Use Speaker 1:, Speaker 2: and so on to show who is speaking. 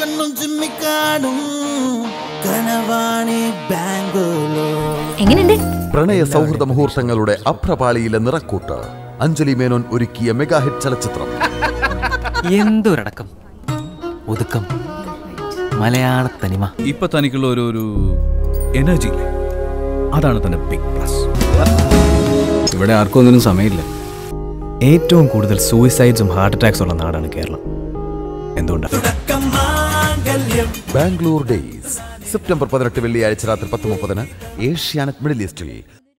Speaker 1: കണ്ണും ചിമ്മിക്കാടും കനവാണി ബാംഗ്ലൂർ
Speaker 2: എങ്ങനെയുണ്ട്
Speaker 3: പ്രണയ സൗഹൃദ മുഹൂർത്തങ്ങളുടെ അപ്രപാളിയിലെ നിറക്കൂട്ട് അഞ്ജലി മേനോൻ ഒരുക്കിയ മെഗാ ഹിറ്റ് ചലച്ചിത്രം
Speaker 4: എന്തൊരടക്കം ഒതുക്കം മലയാള തനിമ
Speaker 5: ഇപ്പൊ തനിക്കുള്ള ഒരു ഒരു എനർജി ഇല്ലേ അതാണ് തന്റെ ബിഗ് പ്ലസ്
Speaker 6: ഇവിടെ ആർക്കും ഒന്നിനും സമയമില്ല ഏറ്റവും കൂടുതൽ സൂയിസൈഡ്സും ഹാർട്ട് അറ്റാക്സും ഉള്ള നാടാണ് കേരളം എന്തുകൊണ്ടാണ്
Speaker 3: ബാംഗ്ലൂർ ഡേയ്സ് സെപ്റ്റംബർ പതിനെട്ട് വെള്ളിയാഴ്ച രാത്രി പത്ത് മുപ്പതിന് ഏഷ്യാനെറ്റ് മിഡിൽ ഈസ്റ്റിൽ